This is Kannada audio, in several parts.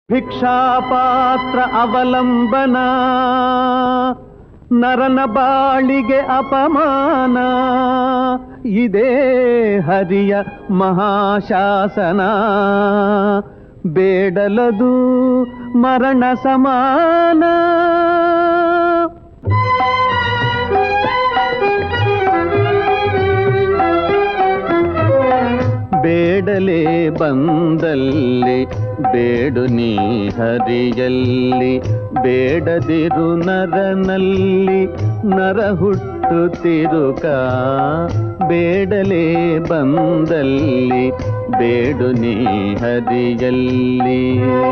ಭಿಕ್ಷಾಪಾತ್ರ ಅವಲಂಬನ ನರನ ಬಾಳಿಗೆ ಅಪಮಾನ ಇದೇ ಹರಿಯ ಮಹಾಶಾಸನ ಬೇಡಲದು ಮರಣ ಸಮಾನ ಬೇಡಲೇ ಬಂದಲ್ಲಿ ಬೇಡು ನೀ ಹರಿಯಲ್ಲಿ ಬೇಡದಿರು ನರನಲ್ಲಿ ನರ ಹುಟ್ಟುತ್ತಿರುಕ ಬೇಡಲೇ ಬಂದಲ್ಲಿ ಬೇಡು ನೀ ಹರಿಯಲ್ಲಿ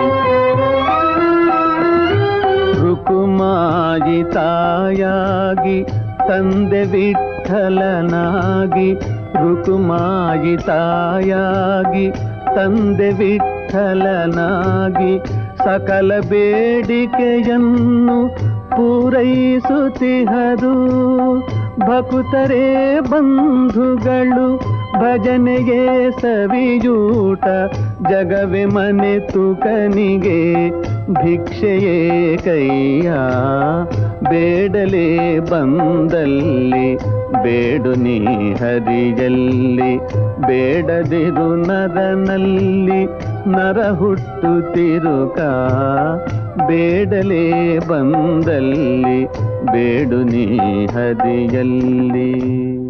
ರುಕುಮಾಯಿ ತಾಯಾಗಿ ತಂದೆ ವಿಠಲನಾಗಿ ರುಕುಮಾಯಿ ತಾಯಾಗಿ ತಂದೆ ವಿಠಲನಾಗಿ ಸಕಲ ಬೇಡಿಕೆಯನ್ನು ಪೂರೈಸುತ್ತಿಹರು ಭಕುತರೇ ಬಂಧುಗಳು ಭಜನೆಗೆ ಸವಿಯೂಟ ಜಗವೆ ಮನೆ ತುಕನಿಗೆ ಭಿಕ್ಷೆಯೇ ಕೈಯ ಬೇಡಲೇ ಬಂದಲ್ಲಿ ಬೇಡು ನೀ ಹರಿಯಲ್ಲಿ ಬೇಡದಿರು ನರನಲ್ಲಿ ನರ ಹುಟ್ಟುತ್ತಿರುಕ ಬೇಡಲೇ ಬಂದಲ್ಲಿ ಬೇಡು ನೀ ಹರಿಯಲ್ಲಿ